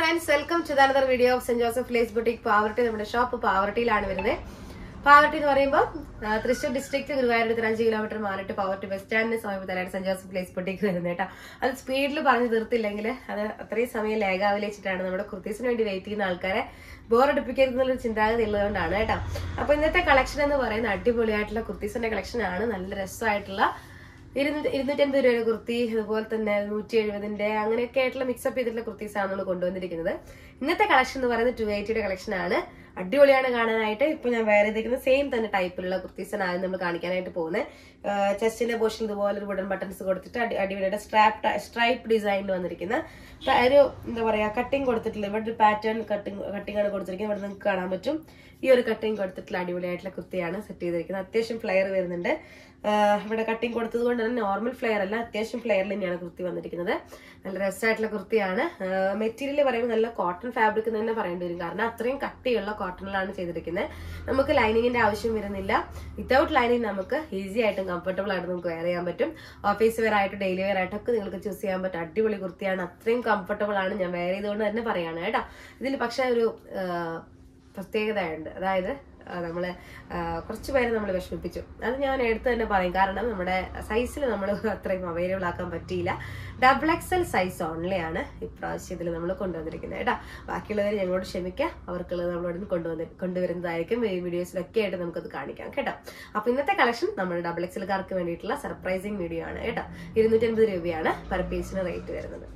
friends welcome to another video of saint Joseph lace boutique Pavaratty നമ്മുടെ shop പാവർട്ടിയിലാണ് വരുന്നത് പാവർട്ടി എന്ന് പറയുമ്പോൾ ആ, തൃശ്ശൂർ ഡിസ്ട്രിക്ട് ഗുരുവായൂരത്തിന് അഞ്ച് കിലോമീറ്റർ മാറിയിട്ട് പാവർട്ടി ബസ് സ്റ്റാൻഡിന് സമീപത്തായിട്ട് സെന്റ് ജോസഫ് ലേസ് ബുട്ടിക് വരുന്നത് കേട്ടോ അത് സ്പീഡിൽ പറഞ്ഞു തീർത്തില്ലെങ്കിൽ അത് അത്രയും സമയം ലേഖാവിലേച്ചിട്ടാണ് നമ്മുടെ കുർത്തീസിന് വേണ്ടി വെയിറ്റ് ചെയ്യുന്ന ആൾക്കാരെ ബോറടിപ്പിക്കരുത് എന്നുള്ളൊരു ചിന്താഗതി ഉള്ളതുകൊണ്ടാണ് കേട്ടോ അപ്പൊ ഇന്നത്തെ കളക്ഷൻ എന്ന് പറയുന്ന അടിപൊളിയായിട്ടുള്ള കുർത്തീസിന്റെ കളക്ഷൻ ആണ് നല്ല രസമായിട്ടുള്ള ഇരുന്നൂറ്റി ഇരുന്നൂറ്റമ്പത് രൂപയുടെ കുർത്തി അതുപോലെ തന്നെ നൂറ്റി എഴുപതിന്റെ അങ്ങനെയൊക്കെ ആയിട്ടുള്ള മിക്സപ്പ് ചെയ്തിട്ടുള്ള കുർത്തീസാണ് നമ്മൾ കൊണ്ടുവന്നിരിക്കുന്നത് ഇന്നത്തെ കളക്ഷൻ എന്ന് പറയുന്നത് ടു എയ്റ്റിയുടെ കളക്ഷൻ ആണ് അടിപൊളിയാണ് കാണാനായിട്ട് ഇപ്പൊ ഞാൻ വേറെ ചെയ്തിരിക്കുന്ന സെയിം തന്നെ ടൈപ്പിലുള്ള കുർത്തീസാണ് ആദ്യം നമ്മൾ കാണിക്കാനായിട്ട് പോകുന്നത് ചെസ്റ്റിന്റെ പോർഷൻ ഇതുപോലെ ഒരു വുഡൻ ബട്ടൺസ് കൊടുത്തിട്ട് അടി അടിപൊളിയുടെ സ്ട്രാപ്പ് സ്ട്രൈപ്പ് ഡിസൈനിൽ വന്നിരിക്കുന്ന പ- ഒരു എന്താ പറയാ കട്ടിങ് കൊടുത്തിട്ടുള്ള ഇവിടെ ഒരു പാറ്റേൺ കട്ടിങ് കട്ടിങ് ആണ് കൊടുത്തിരിക്കുന്നത് ഇവിടെ നിങ്ങൾക്ക് കാണാൻ പറ്റും ഈ ഒരു കട്ടിങ് കൊടുത്തിട്ടുള്ള അടിപൊളിയായിട്ടുള്ള കുർത്തിയാണ് സെറ്റ് ചെയ്തിരിക്കുന്നത് അത്യാവശ്യം ഫ്ലെയർ വരുന്നുണ്ട് ആഹ് ഇവിടെ കട്ടിങ് കൊടുത്തത് കൊണ്ട് തന്നെ നോർമൽ ഫ്ലെയർ അല്ല അത്യാവശ്യം ഫ്ലെയറിൽ തന്നെയാണ് കുർത്തി വന്നിരിക്കുന്നത് നല്ല രസമായിട്ടുള്ള കുർത്തിയാണ് മെറ്റീരിയൽ പറയുമ്പോൾ നല്ല കോട്ടൺ ഫാബ്രിക് എന്ന് തന്നെ പറയേണ്ടി വരും കാരണം അത്രയും കട്ടിയുള്ള കോട്ടണിലാണ് ചെയ്തിരിക്കുന്നത് നമുക്ക് ലൈനിങ്ങിന്റെ ആവശ്യം വരുന്നില്ല വിത്തൗട്ട് ലൈനിങ് നമുക്ക് ഈസി ആയിട്ടും കംഫർട്ടബിൾ ആയിട്ട് നമുക്ക് വെയർ ചെയ്യാൻ പറ്റും ഓഫീസ് വെയർ ആയിട്ട് ഡെയിലി വെയർ ആയിട്ടൊക്കെ നിങ്ങൾക്ക് ചൂസ് ചെയ്യാൻ പറ്റും അടിപൊളി കുർത്തിയാണ് അത്രയും കംഫർട്ടബിൾ ആണ് ഞാൻ വെയർ ചെയ്തുകൊണ്ട് തന്നെ പറയാണ് കേട്ടോ ഇതിൽ പക്ഷേ ഒരു ആഹ് പ്രത്യേകതയുണ്ട് അതായത് ആ, നമ്മള് ആ, കുറച്ച് പേരെ നമ്മൾ വിഷമിപ്പിച്ചു അത് ഞാൻ എടുത്ത് തന്നെ പറയും കാരണം നമ്മുടെ സൈസിൽ നമ്മൾ അത്രയും അവൈലബിൾ ആക്കാൻ പറ്റിയില്ല ഡബിൾ എക്സൽ സൈസ് ഓൺലി ആണ് ഇപ്രാവശ്യം ഇതിൽ നമ്മൾ കൊണ്ടുവന്നിരിക്കുന്നത് കേട്ടോ ബാക്കിയുള്ളവർ ഞങ്ങളോട് ക്ഷമിക്കുക അവർക്കുള്ളത് നമ്മളോട് കൊണ്ടുവന്ന് കൊണ്ടുവരുന്നതായിരിക്കും ഈ വീഡിയോസിലൊക്കെ ആയിട്ട് നമുക്കത് കാണിക്കാം കേട്ടോ അപ്പൊ ഇന്നത്തെ കളക്ഷൻ നമ്മൾ ഡബിൾ എക്സൽക്കാർക്ക് വേണ്ടിയിട്ടുള്ള സർപ്രൈസിങ് വീഡിയോ ആണ് കേട്ടോ ഇരുന്നൂറ്റി അൻപത് രൂപയാണ് പെർ പീസിന് റേറ്റ് വരുന്നത്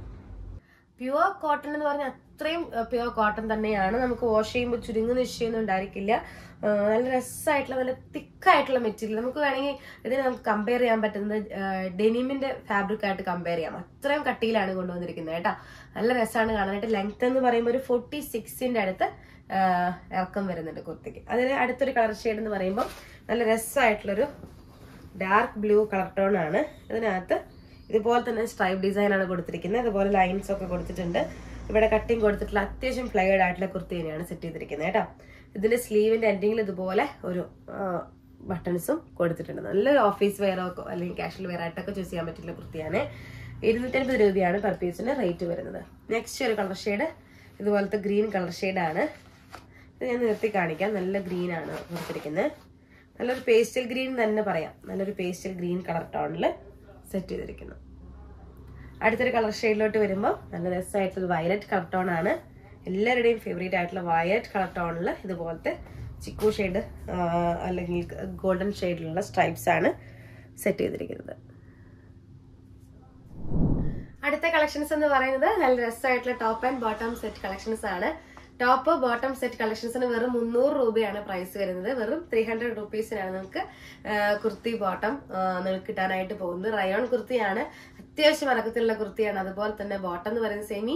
പ്യുവർ കോട്ടൺ എന്ന് പറഞ്ഞാൽ അത്രയും പ്യുവർ കോട്ടൺ തന്നെയാണ് നമുക്ക് വാഷ് ചെയ്യുമ്പോൾ ചുരുങ്ങുന്ന വിഷയമൊന്നും ഉണ്ടായിരിക്കില്ല ആ, നല്ല രസമായിട്ടുള്ള നല്ല തിക്കായിട്ടുള്ള മെറ്റീരിയൽ നമുക്ക് വേണമെങ്കിൽ ഇതിനെ നമുക്ക് കമ്പയർ ചെയ്യാൻ പറ്റുന്നത് ഡെനിമിന്റെ ഫാബ്രിക് ആയിട്ട് കമ്പയർ ചെയ്യാം അത്രയും കട്ടിയിലാണ് കൊണ്ടുവന്നിരിക്കുന്നത് കേട്ടോ നല്ല രസമാണ് കാണാനായിട്ട് ലെങ്ത് എന്ന് പറയുമ്പോൾ ഒരു ഫോർട്ടി സിക്സിന്റെ അടുത്ത് ആ, ഇറക്കം വരുന്നുണ്ട് കുർത്തിക്ക് അതിന് അടുത്തൊരു കളർ ഷെയ്ഡ് എന്ന് പറയുമ്പോൾ നല്ല രസമായിട്ടുള്ളൊരു ഡാർക്ക് ബ്ലൂ കളർ ടോൺ ആണ് ഇതിനകത്ത് ഇതുപോലെ തന്നെ സ്ട്രൈപ്പ് ഡിസൈൻ ആണ് കൊടുത്തിരിക്കുന്നത് അതുപോലെ ലൈൻസ് ഒക്കെ കൊടുത്തിട്ടുണ്ട് ഇവിടെ കട്ടിങ് കൊടുത്തിട്ടുള്ള അത്യാവശ്യം ഫ്ലൈഡ് ആയിട്ടുള്ള കുർത്തി തന്നെയാണ് സെറ്റ് ചെയ്തിരിക്കുന്നത് കേട്ടോ ഇതിന്റെ സ്ലീവിന്റെ എൻഡിങ്ങിൽ ഇതുപോലെ ഒരു ബട്ടൺസും കൊടുത്തിട്ടുണ്ട് നല്ലൊരു ഓഫീസ് വെയറോ അല്ലെങ്കിൽ കാഷ്വൽ വെയർ ആയിട്ടൊക്കെ ചൂസ് ചെയ്യാൻ പറ്റുന്ന കുർത്തിയാണ് ഇരുന്നൂറ്റൻപത് രൂപയാണ് പെർ പീസിന് റേറ്റ് വരുന്നത് നെക്സ്റ്റ് ഒരു കളർ ഷെയ്ഡ് ഇതുപോലത്തെ ഗ്രീൻ കളർ ഷെയ്ഡാണ് ഇത് ഞാൻ നിർത്തി കാണിക്കാം നല്ല ഗ്രീൻ ആണ് കൊടുത്തിരിക്കുന്നത് നല്ലൊരു പേസ്റ്റൽ ഗ്രീൻ തന്നെ പറയാം നല്ലൊരു പേസ്റ്റൽ ഗ്രീൻ കളർ ടോണിൽ സെറ്റ് ചെയ്തിരിക്കുന്നു അടുത്തൊരു കളർ ഷെയ്ഡിലോട്ട് വരുമ്പോൾ നല്ല രസമായിട്ടുള്ള വയലറ്റ് കളർ ടോൺ ആണ് എല്ലാവരുടെയും ഫേവറേറ്റ് ആയിട്ടുള്ള വയലറ്റ് കളർ ടോണിൽ ഇതുപോലത്തെ ചിക്കു ഷെയ്ഡ് അല്ലെങ്കിൽ ഗോൾഡൻ ഷെയ്ഡിലുള്ള സ്ട്രൈപ്സ് ആണ് സെറ്റ് ചെയ്തിരിക്കുന്നത് അടുത്ത കളക്ഷൻസ് എന്ന് പറയുന്നത് നല്ല രസമായിട്ടുള്ള top and bottom set collections ആണ് ടോപ്പ് ബോട്ടം സെറ്റ് കളക്ഷൻസിന് വെറും മുന്നൂറ് രൂപയാണ് പ്രൈസ് വരുന്നത് വെറും ത്രീ ഹൺഡ്രഡ് റുപ്പീസിനാണ് നമുക്ക് ആ, കുർത്തി ബോട്ടം ആ, നിങ്ങൾക്ക് കിട്ടാനായിട്ട് പോകുന്നത് റയോൺ കുർത്തിയാണ് അത്യാവശ്യം ഇറക്കത്തിലുള്ള കുർത്തിയാണ് അതുപോലെ തന്നെ ബോട്ടം എന്ന് പറയുന്നത് സെമി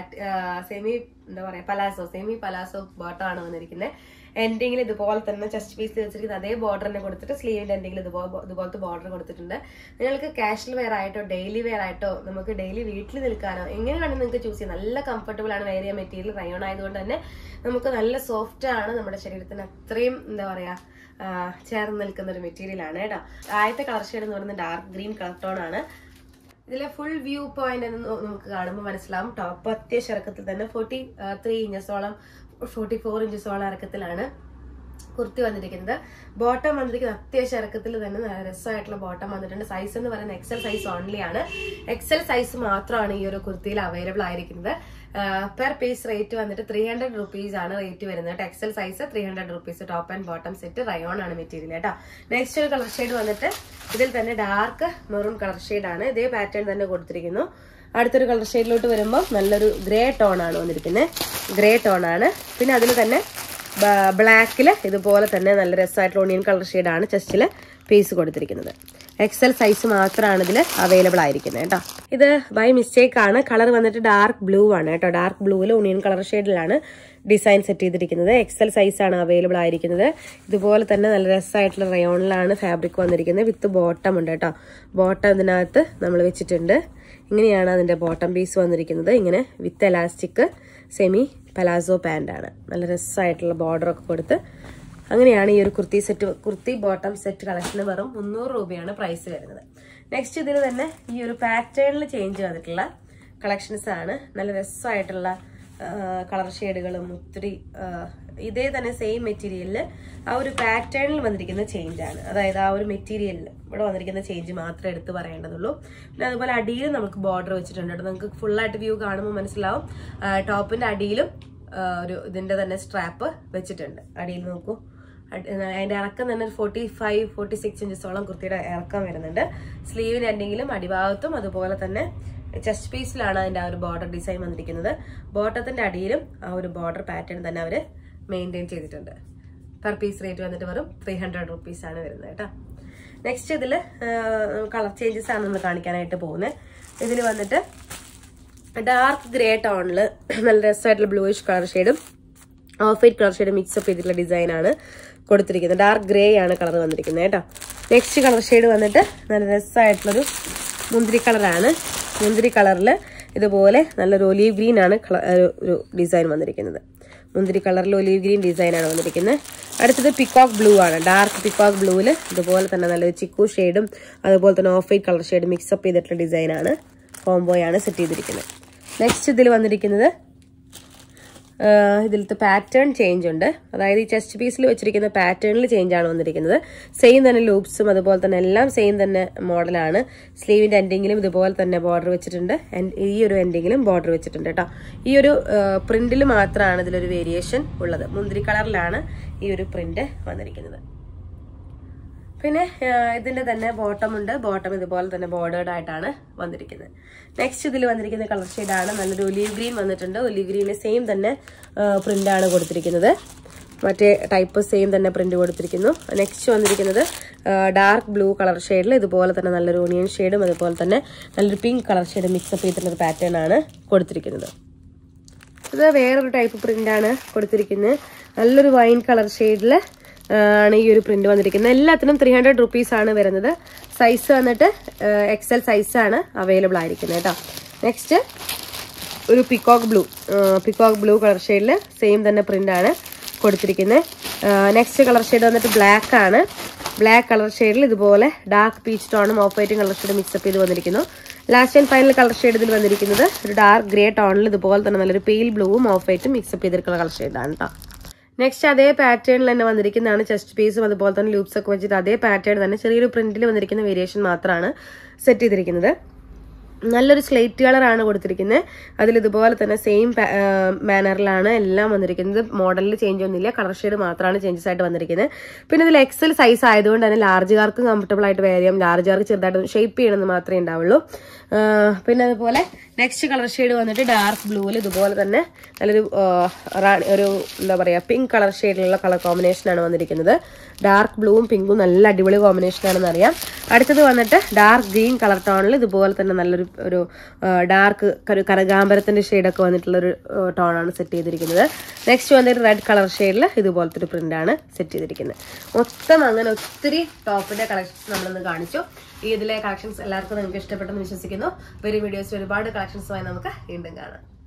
സെമി എന്താ പറയാ പലാസോ സെമി പലാസോ ബോട്ടം ആണ് വന്നിരിക്കുന്നത് എൻഡിങ്ങിൽ ഇതുപോലെ തന്നെ ചെസ്റ്റ് പീസ് വെച്ചിരിക്കുന്ന അതേ ബോർഡർ തന്നെ കൊടുത്തിട്ട് സ്ലീവിന്റെ എൻഡിങ്ങിൽ ഇതുപോലെ ഇതുപോലത്തെ ബോർഡർ കൊടുത്തിട്ടുണ്ട് നിങ്ങൾക്ക് കാഷ്വൽ വെയർ ആയിട്ടോ ഡെയിലി വെയർ ആയിട്ടോ നമുക്ക് ഡെയിലി വീട്ടിൽ നിൽക്കാനോ എങ്ങനെ വേണമെങ്കിൽ നിങ്ങൾക്ക് ചൂസ് ചെയ്യാം നല്ല കംഫർട്ടബിൾ ആണ് വെയർ ചെയ്യാൻ മെറ്റീരിയൽ റയോൺ ആയതുകൊണ്ട് തന്നെ നമുക്ക് നല്ല സോഫ്റ്റ് ആണ് നമ്മുടെ ശരീരത്തിന് അത്രയും എന്താ പറയാ ആ, ചേർന്ന് നിൽക്കുന്ന ഒരു മെറ്റീരിയൽ ആണ് കേട്ടോ ആദ്യത്തെ കളർ ഷെയ്ഡ് എന്ന് പറയുന്നത് ഡാർക്ക് ഗ്രീൻ കളർ ടോൺ ആണ് ഇതിലെ ഫുൾ വ്യൂ പോയിന്റ് എന്ന് നോ- നമുക്ക് കാണുമ്പോൾ മനസ്സിലാവും ടോപ്പ് അത്യാവശ്യം ഇറക്കത്തിൽ തന്നെ ഫോർട്ടി ത്രീ ഇഞ്ചസോളം ഫോർട്ടി ഫോർ ഇഞ്ചസോളം ഇറക്കത്തിലാണ് കുർത്തി വന്നിരിക്കുന്നത് ബോട്ടം വന്നിരിക്കുന്നത് അത്യാവശ്യം ഇറക്കത്തിൽ തന്നെ നല്ല രസമായിട്ടുള്ള ബോട്ടം വന്നിട്ടുണ്ട് സൈസ് എന്ന് പറയുന്നത് എക്സൽ സൈസ് ഓൺലി ആണ് എക്സൽ സൈസ് മാത്രമാണ് ഈ ഒരു കുർത്തിയിൽ അവൈലബിൾ ആയിരിക്കുന്നത് പെർ പീസ് റേറ്റ് വന്നിട്ട് ത്രീ ഹൺഡ്രഡ് റുപ്പീസ് ആണ് റേറ്റ് വരുന്നത് കേട്ടോ XL size three hundred rupees top and bottom set rayon ആണ് മെറ്റീരിയൽ കേട്ടോ നെക്സ്റ്റ് ഒരു കളർ ഷെയ്ഡ് വന്നിട്ട് ഇതിൽ തന്നെ ഡാർക്ക് മെറൂൺ കളർ ഷെയ്ഡ് ആണ് ഇതേ പാറ്റേൺ തന്നെ കൊടുത്തിരിക്കുന്നു അടുത്തൊരു കളർ ഷെയ്ഡിലോട്ട് വരുമ്പോൾ നല്ലൊരു ഗ്രേ ടോൺ ആണ് വന്നിരിക്കുന്നത് ഗ്രേ ടോൺ ആണ് പിന്നെ അതിൽ തന്നെ ബ്ലാക്കിൽ ഇതുപോലെ തന്നെ നല്ല രസമായിട്ടുള്ള ഓണിയൻ കളർ ഷെയ്ഡാണ് ചെസ്റ്റിൽ പീസ് കൊടുത്തിരിക്കുന്നത് എക്സൽ സൈസ് മാത്രമാണ് ഇതിൽ അവൈലബിൾ ആയിരിക്കുന്നത് കേട്ടോ ഇത് ബൈ മിസ്റ്റേക്ക് ആണ് കളർ വന്നിട്ട് ഡാർക്ക് ബ്ലൂ ആണ് കേട്ടോ ഡാർക്ക് ബ്ലൂവിൽ ഓണിയൻ കളർ ഷെയ്ഡിലാണ് ഡിസൈൻ സെറ്റ് ചെയ്തിരിക്കുന്നത് എക്സൽ സൈസ് ആണ് അവൈലബിൾ ആയിരിക്കുന്നത് ഇതുപോലെ തന്നെ നല്ല രസമായിട്ടുള്ള റയോണിലാണ് ഫാബ്രിക് വന്നിരിക്കുന്നത് വിത്ത് ബോട്ടം ഉണ്ട് കേട്ടോ ബോട്ടം ഇതിനകത്ത് നമ്മൾ വെച്ചിട്ടുണ്ട് ഇങ്ങനെയാണ് അതിന്റെ ബോട്ടം പീസ് വന്നിരിക്കുന്നത് ഇങ്ങനെ with elastic semi palazzo pant ആണ് നല്ല രസമായിട്ടുള്ള ബോർഡർ ഒക്കെ കൊടുത്ത് അങ്ങനെയാണ് ഈ ഒരു kurti set kurti bottom set കളക്ഷന് വെറും മുന്നൂറ് രൂപയാണ് പ്രൈസ് വരുന്നത് നെക്സ്റ്റ് ഇതിൽ തന്നെ ഈ ഒരു പാറ്റേണിൽ ചേഞ്ച് വന്നിട്ടുള്ള കളക്ഷൻസ് ആണ് നല്ല രസമായിട്ടുള്ള കളർ ഷെയ്ഡുകളും ഒത്തിരി ആ, ഇതേ തന്നെ സെയിം മെറ്റീരിയലിൽ ആ ഒരു പാറ്റേണിൽ വന്നിരിക്കുന്ന ചേഞ്ച് ആണ് അതായത് ആ ഒരു മെറ്റീരിയലിൽ ഇവിടെ വന്നിരിക്കുന്ന ചേഞ്ച് മാത്രമേ എടുത്ത് പറയേണ്ടതുള്ളൂ പിന്നെ അതുപോലെ അടിയിൽ നമുക്ക് ബോർഡർ വെച്ചിട്ടുണ്ട് കേട്ടോ നിങ്ങൾക്ക് ഫുള്ളായിട്ട് വ്യൂ കാണുമ്പോൾ മനസ്സിലാവും ടോപ്പിന്റെ അടിയിലും ആ, ഒരു ഇതിന്റെ തന്നെ സ്ട്രാപ്പ് വെച്ചിട്ടുണ്ട് അടിയിൽ നോക്കൂ അടി- അതിന്റെ ഇറക്കം തന്നെ ഒരു ഫോർട്ടി ഫൈവ് ഫോർട്ടി സിക്സ് ഇഞ്ചസോളം കുർത്തിയുടെ ഇറക്കം വരുന്നുണ്ട് സ്ലീവിന് എന്തെങ്കിലും അടിഭാഗത്തും അതുപോലെ തന്നെ ചെസ്റ്റ് പീസിലാണ് അതിന്റെ ആ ഒരു ബോർഡർ ഡിസൈൻ വന്നിരിക്കുന്നത് ബോട്ടത്തിന്റെ അടിയിലും ആ ഒരു ബോർഡർ പാറ്റേൺ തന്നെ അവർ മെയിൻറ്റെയിൻ ചെയ്തിട്ടുണ്ട് പെർ പീസ് റേറ്റ് വന്നിട്ട് വെറും ത്രീ ഹൺഡ്രഡ് റുപ്പീസ് ആണ് വരുന്നത് കേട്ടോ നെക്സ്റ്റ് ഇതിൽ കളർ ചേഞ്ചസ് ആണ് നമ്മൾ കാണിക്കാനായിട്ട് പോകുന്നത് ഇതിൽ വന്നിട്ട് ഡാർക്ക് ഗ്രേ ടോണിൽ നല്ല രസമായിട്ടുള്ള ബ്ലൂയിഷ് കളർ ഷെയ്ഡും off white colour shade mix up ചെയ്തിട്ടുള്ള ഡിസൈൻ ആണ് കൊടുത്തിരിക്കുന്നത് ഡാർക്ക് ഗ്രേ ആണ് കളർ വന്നിരിക്കുന്നത് കേട്ടോ നെക്സ്റ്റ് കളർ ഷെയ്ഡ് വന്നിട്ട് നല്ല രസമായിട്ടുള്ളൊരു മുന്തിരി കളറാണ് മുന്തിരി കളറിൽ ഇതുപോലെ നല്ലൊരു ഒലീവ് ഗ്രീൻ ആണ് കള- ഒരു- ഒരു ഡിസൈൻ വന്നിരിക്കുന്നത് മുന്തിരി കളറിൽ ഒലീവ് ഗ്രീൻ ഡിസൈൻ ആണ് വന്നിരിക്കുന്നത് അടുത്തത് പിക്കോക്ക് ബ്ലൂ ആണ് ഡാർക്ക് പിക്കോക്ക് ബ്ലൂവിൽ ഇതുപോലെ തന്നെ നല്ലൊരു ചിക്കു ഷെയ്ഡും അതുപോലെ തന്നെ off white colour shade mix up ചെയ്തിട്ടുള്ള ഡിസൈൻ ആണ് കോംബോയാണ് സെറ്റ് ചെയ്തിരിക്കുന്നത് നെക്സ്റ്റ് ഇതിൽ വന്നിരിക്കുന്നത് ആഹ് ഇതിലത്തെ പാറ്റേൺ ചേഞ്ച് ഉണ്ട് അതായത് ഈ ചെസ്റ്റ് പീസിൽ വെച്ചിരിക്കുന്ന പാറ്റേണിൽ ചേഞ്ച് ആണ് വന്നിരിക്കുന്നത് സെയിം തന്നെ ലൂപ്സും അതുപോലെ തന്നെ എല്ലാം സെയിം തന്നെ മോഡലാണ് സ്ലീവിന്റെ എൻഡിങ്ങിലും ഇതുപോലെ തന്നെ ബോർഡർ വെച്ചിട്ടുണ്ട് and ഈ ഒരു എൻഡിങ്ങിലും ബോർഡർ വെച്ചിട്ടുണ്ട് കേട്ടോ ഈ ഒരു പ്രിന്റിൽ മാത്രമാണ് ഇതിലൊരു വേരിയേഷൻ ഉള്ളത് മുന്തിരി കളറിലാണ് ഈ ഒരു പ്രിന്റ് വന്നിരിക്കുന്നത് പിന്നെ ആ, ഇതിന്റെ തന്നെ ബോട്ടം ഉണ്ട് ബോട്ടം ഇതുപോലെ തന്നെ ബോർഡേഡ് ആയിട്ടാണ് വന്നിരിക്കുന്നത് നെക്സ്റ്റ് ഇതിൽ വന്നിരിക്കുന്ന കളർ ഷെയ്ഡാണ് നല്ലൊരു ഒലീവ് ഗ്രീൻ വന്നിട്ടുണ്ട് ഒലീവ് ഗ്രീന് സെയിം തന്നെ പ്രിന്റ് ആണ് കൊടുത്തിരിക്കുന്നത് മറ്റേ ടൈപ്പ് സെയിം തന്നെ പ്രിന്റ് കൊടുത്തിരിക്കുന്നു നെക്സ്റ്റ് വന്നിരിക്കുന്നത് ഡാർക്ക് ബ്ലൂ കളർ ഷെയ്ഡിൽ ഇതുപോലെ തന്നെ നല്ലൊരു ഓണിയൻ ഷെയ്ഡും അതുപോലെ തന്നെ നല്ലൊരു പിങ്ക് കളർ ഷെയ്ഡ് മിക്സപ്പ് ചെയ്തിട്ടുള്ള ഒരു പാറ്റേൺ ആണ് കൊടുത്തിരിക്കുന്നത് ഇത് വേറൊരു ടൈപ്പ് പ്രിന്റ് ആണ് കൊടുത്തിരിക്കുന്നത് നല്ലൊരു വൈൻ കളർ ഷെയ്ഡിൽ ആണ് ഈ ഒരു പ്രിന്റ് വന്നിരിക്കുന്നത് എല്ലാത്തിനും ത്രീ ഹൺഡ്രഡ് റുപ്പീസ് ആണ് വരുന്നത് സൈസ് വന്നിട്ട് എക്സൽ സൈസ് ആണ് അവൈലബിൾ ആയിരിക്കുന്നത് കേട്ടോ നെക്സ്റ്റ് ഒരു peacock blue peacock blue colour ഷെയ്ഡിൽ സെയിം തന്നെ പ്രിന്റ് ആണ് കൊടുത്തിരിക്കുന്നത് നെക്സ്റ്റ് കളർ ഷെയ്ഡ് വന്നിട്ട് ബ്ലാക്ക് ആണ് ബ്ലാക്ക് കളർ ഷെയ്ഡിൽ ഇതുപോലെ ഡാർക്ക് പീച്ച് ടോണും ഓഫ് വൈറ്റും കളർ ഷെയ്ഡ് മിക്സപ്പ് ചെയ്ത് വന്നിരിക്കുന്നു last and final colour shade ഇതിൽ വന്നിരിക്കുന്നത് ഒരു ഡാർക്ക് ഗ്രേ ടോണിൽ ഇതുപോലെ തന്നെ നല്ലൊരു പെയിൽ ബ്ലൂവും ഓഫ് വൈറ്റും മിക്സപ്പ് ചെയ്തിരിക്കുന്ന കളർ ഷെയ്ഡാണ് കേട്ടോ നെക്സ്റ്റ് അതേ പാറ്റേണിൽ തന്നെ വന്നിരിക്കുന്നതാണ് ചെസ്റ്റ് പീസും അതുപോലെ തന്നെ ലൂപ്സ് ഒക്കെ വെച്ചിട്ട് അതേ പാറ്റേൺ തന്നെ ചെറിയൊരു പ്രിന്റിൽ വന്നിരിക്കുന്ന വേരിയേഷൻ മാത്രമാണ് സെറ്റ് ചെയ്തിരിക്കുന്നത് നല്ലൊരു സ്ലേറ്റ് കളറാണ് കൊടുത്തിരിക്കുന്നത് അതിൽ ഇതുപോലെ തന്നെ സെയിം മാനറിലാണ് എല്ലാം വന്നിരിക്കുന്നത് മോഡലിൽ ചേഞ്ച് ഒന്നുമില്ല കളർ ഷെയ്ഡ് മാത്രമാണ് ചേഞ്ചസ് ആയിട്ട് വന്നിരിക്കുന്നത് പിന്നെ ഇതിൽ എക്സൽ സൈസ് ആയതുകൊണ്ട് തന്നെ ലാർജുകാർക്കും കംഫർട്ടബിൾ ആയിട്ട് വെയർ ചെയ്യാം ലാർജുകാർക്ക് ചെറുതായിട്ട് ഷേപ്പ് ചെയ്യണമെന്ന് മാത്രമേ ഉണ്ടാവുള്ളൂ ആ, പിന്നെ അതുപോലെ നെക്സ്റ്റ് കളർ ഷെയ്ഡ് വന്നിട്ട് ഡാർക്ക് ബ്ലൂവിൽ ഇതുപോലെ തന്നെ നല്ലൊരു ആ, റാണി ഒരു എന്താ പറയുക പിങ്ക് കളർ ഷെയ്ഡിലുള്ള കളർ കോമ്പിനേഷനാണ് വന്നിരിക്കുന്നത് ഡാർക്ക് ബ്ലൂവും പിങ്കും നല്ല അടിപൊളി കോമ്പിനേഷൻ ആണെന്ന് അറിയാം അടുത്തത് വന്നിട്ട് ഡാർക്ക് ഗ്രീൻ കളർ ടോണിൽ ഇതുപോലെ തന്നെ നല്ലൊരു ഒരു ഡാർക്ക് ഒരു കനകാമ്പരത്തിന്റെ ഷെയ്ഡൊക്കെ വന്നിട്ടുള്ള ഒരു ടോണാണ് സെറ്റ് ചെയ്തിരിക്കുന്നത് നെക്സ്റ്റ് വന്നിട്ട് റെഡ് കളർ ഷെയ്ഡിൽ ഇതുപോലത്തെ ഒരു പ്രിന്റ് ആണ് സെറ്റ് ചെയ്തിരിക്കുന്നത് മൊത്തം അങ്ങനെ ഒത്തിരി ടോപ്പിന്റെ കളക്ഷൻസ് നമ്മളിന്ന് കാണിച്ചു ഈ ഇതിലെ കളക്ഷൻസ് എല്ലാവർക്കും നിങ്ങൾക്ക് ഇഷ്ടപ്പെട്ടെന്ന് വിശ്വസിക്കുന്നു വരും വീഡിയോസ് ഒരുപാട് കളക്ഷൻസുമായി നമുക്ക് വീണ്ടും കാണാം